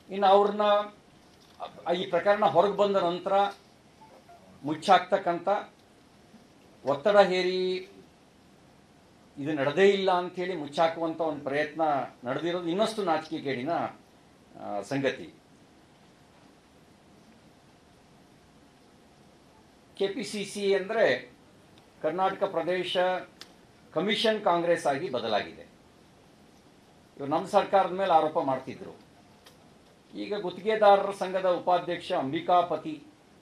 ಇನ್ನು ಅವ್ರನ್ನ ಅ- ಈ ಪ್ರಕರಣ ಹೊರಗೆ ಬಂದ ನಂತರ ಮುಚ್ಚಾಕ್ತಕ್ಕಂಥ ಒತ್ತಡ ಹೇರಿ ಇದು ನಡೆದೇ ಇಲ್ಲ ಅಂಥೇಳಿ ಮುಚ್ಚಾಕುವಂಥ ಒಂದು ಪ್ರಯತ್ನ ನಡೆದಿರೋದು ಇನ್ನಷ್ಟು ನಾಚಿಕೆಗೇಡಿನ ಆ, ಸಂಗತಿ ಕೆ ಪಿ ಸಿ ಸಿ ಅಂದರೆ ಕರ್ನಾಟಕ ಪ್ರದೇಶ ಕಮಿಷನ್ ಕಾಂಗ್ರೆಸ್ ಆಗಿ ಬದಲಾಗಿದೆ ಇವರು ನಮ್ಮ ಸರ್ಕಾರದ ಮೇಲೆ ಆರೋಪ ಮಾಡ್ತಿದ್ರು ಈಗ ಗುತ್ತಿಗೆದಾರರ ಸಂಘದ ಉಪಾಧ್ಯಕ್ಷ ಅಂಬಿಕಾಪತಿ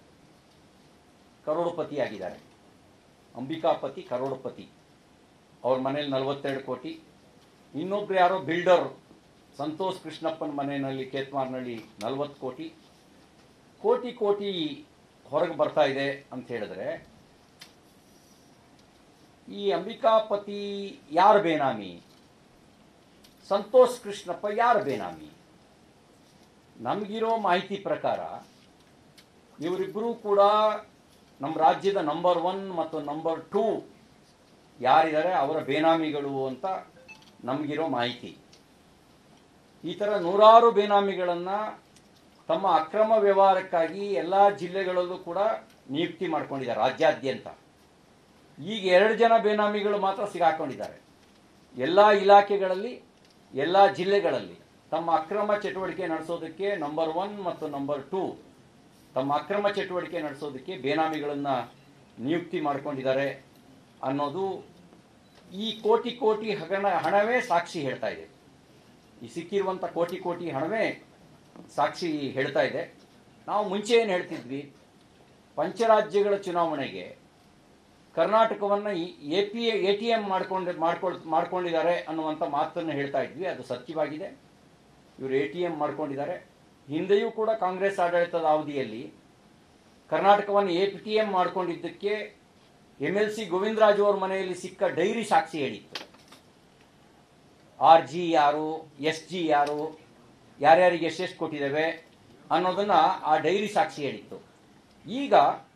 ಕರೋಡಪತಿ ಆಗಿದ್ದಾರೆ ಅಂಬಿಕಾಪತಿ ಕರೋಡಪತಿ ಅವ್ರ ಮನೇಲಿ ನಲವತ್ತೆರಡು ಕೋಟಿ ಇನ್ನೊಬ್ರು ಯಾರೋ ಬಿಲ್ಡರ್ ಸಂತೋಷ್ ಕೃಷ್ಣಪ್ಪನ ಮನೆಯಲ್ಲಿ ಕೇತ್ಮಾರ್ನಲ್ಲಿ ನಲವತ್ತು ಕೋಟಿ ಕೋಟಿ ಕೋಟಿ ಹೊರಗೆ ಬರ್ತಾ ಇದೆ ಅಂತ ಹೇಳಿದ್ರೆ ಈ ಅಂಬಿಕಾಪತಿ ಯಾರು ಬೇನಾಮಿ ಸಂತೋಷ್ ಕೃಷ್ಣಪ್ಪ ಯಾರು ಬೇನಾಮಿ ನಮಗಿರೋ ಮಾಹಿತಿ ಪ್ರಕಾರ ಇವರಿಬ್ಬರೂ ಕೂಡ ನಮ್ಮ ರಾಜ್ಯದ ನಂಬರ್ ಒನ್ ಮತ್ತು ನಂಬರ್ ಟೂ ಯಾರಿದ್ದಾರೆ ಅವರ ಬೇನಾಮಿಗಳು ಅಂತ ನಮಗಿರೋ ಮಾಹಿತಿ ಈ ಥರ ನೂರಾರು ಬೇನಾಮಿಗಳನ್ನು ತಮ್ಮ ಅಕ್ರಮ ವ್ಯವಹಾರಕ್ಕಾಗಿ ಎಲ್ಲ ಜಿಲ್ಲೆಗಳಲ್ಲೂ ಕೂಡ ನಿಯುಕ್ತಿ ಮಾಡ್ಕೊಂಡಿದ್ದಾರೆ ರಾಜ್ಯಾದ್ಯಂತ ಈಗ ಎರಡು ಜನ ಬೇನಾಮಿಗಳು ಮಾತ್ರ ಸಿಗಾಕೊಂಡಿದ್ದಾರೆ ಎಲ್ಲ ಇಲಾಖೆಗಳಲ್ಲಿ ಎಲ್ಲ ಜಿಲ್ಲೆಗಳಲ್ಲಿ ತಮ್ಮ ಅಕ್ರಮ ಚಟುವಟಿಕೆ ನಡೆಸೋದಕ್ಕೆ ನಂಬರ್ ಒನ್ ಮತ್ತು ನಂಬರ್ ಟೂ ತಮ್ಮ ಅಕ್ರಮ ಚಟುವಟಿಕೆ ನಡೆಸೋದಕ್ಕೆ ಬೇನಾಮಿಗಳನ್ನು ನಿಯುಕ್ತಿ ಮಾಡ್ಕೊಂಡಿದ್ದಾರೆ ಅನ್ನೋದು ಈ ಕೋಟಿ ಕೋಟಿ ಹಗಣ ಹಣವೇ ಸಾಕ್ಷಿ ಹೇಳ್ತಾ ಇದೆ ಈ ಸಿಕ್ಕಿರುವಂಥ ಕೋಟಿ ಕೋಟಿ ಹಣವೇ ಸಾಕ್ಷಿ ಹೇಳ್ತಾ ಇದೆ ನಾವು ಮುಂಚೆ ಏನು ಹೇಳ್ತಿದ್ವಿ ಪಂಚರಾಜ್ಯಗಳ ಚುನಾವಣೆಗೆ ಕರ್ನಾಟಕವನ್ನು A P A T M ಮಾಡ್ಕೊಂಡು ಮಾಡ್ಕೊಳ್ ಮಾಡ್ಕೊಂಡಿದ್ದಾರೆ ಅನ್ನುವಂಥ ಮಾತನ್ನು ಹೇಳ್ತಾ ಇದ್ವಿ ಅದು ಸತ್ಯವಾಗಿದೆ ಇವರು ಎ ಟಿ ಎಂ ಮಾಡ್ಕೊಂಡಿದ್ದಾರೆ ಹಿಂದೆಯೂ ಕೂಡ ಕಾಂಗ್ರೆಸ್ ಆಡಳಿತದ ಅವಧಿಯಲ್ಲಿ ಕರ್ನಾಟಕವನ್ನು ಎ ಪಿ ಟಿ ಎಂ ಮಾಡ್ಕೊಂಡಿದ್ದಕ್ಕೆ ಎಮ್ ಎಲ್ ಸಿ ಗೋವಿಂದರಾಜು ಅವ್ರ ಮನೆಯಲ್ಲಿ ಸಿಕ್ಕ ಡೈರಿ ಸಾಕ್ಷಿ ಹೇಳಿತ್ತು ಆರ್ ಜಿ ಯಾರು ಎಸ್ ಜಿ ಯಾರು ಯಾರ್ಯಾರಿಗೆ ಎಷ್ಟೆಷ್ಟು ಕೊಟ್ಟಿದ್ದೇವೆ ಅನ್ನೋದನ್ನ ಆ ಡೈರಿ ಸಾಕ್ಷಿ ಹೇಳಿತ್ತು ಈಗ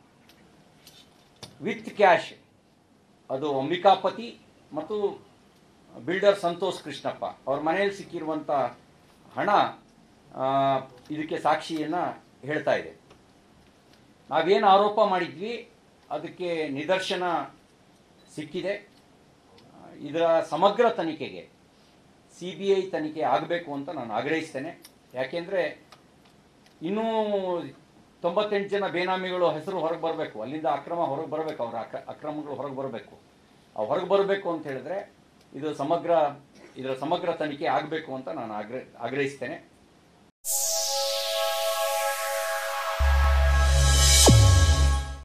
ವಿತ್ ಕ್ಯಾಶ್ ಅದು ಅಂಬಿಕಾಪತಿ ಮತ್ತು ಬಿಲ್ಡರ್ ಸಂತೋಷ್ ಕೃಷ್ಣಪ್ಪ ಅವ್ರ ಮನೆಯಲ್ಲಿ ಸಿಕ್ಕಿರುವಂಥ ಹಣ ಆ, ಇದಕ್ಕೆ ಸಾಕ್ಷಿಯನ್ನು ಹೇಳ್ತಾ ಇದೆ ನಾವೇನು ಆರೋಪ ಮಾಡಿದ್ವಿ ಅದಕ್ಕೆ ನಿದರ್ಶನ ಸಿಕ್ಕಿದೆ ಆ, ಇದರ ಸಮಗ್ರ ತನಿಖೆಗೆ ಸಿ ಬಿ ಐ ತನಿಖೆ ಆಗಬೇಕು ಅಂತ ನಾನು ಆಗ್ರಹಿಸ್ತೇನೆ ಯಾಕೆಂದರೆ ಇನ್ನೂ ತೊಂಬತ್ತೆಂಟು ಜನ ಬೇನಾಮಿಗಳು ಹೆಸರು ಹೊರಗೆ ಬರಬೇಕು ಅಲ್ಲಿಂದ ಅಕ್ರಮ ಹೊರಗೆ ಬರಬೇಕು ಅವರ ಅಕ್ರ ಅಕ್ರಮಗಳು ಹೊರಗೆ ಬರಬೇಕು ಆ ಹೊರಗೆ ಬರಬೇಕು ಅಂತ ಹೇಳಿದ್ರೆ ಇದು ಸಮಗ್ರ ಇದರ ಸಮಗ್ರ ತನಿಖೆ ಆಗಬೇಕು ಅಂತ ನಾನು ಆಗ್ರಹ ಆಗ್ರಹಿಸ್ತೇನೆ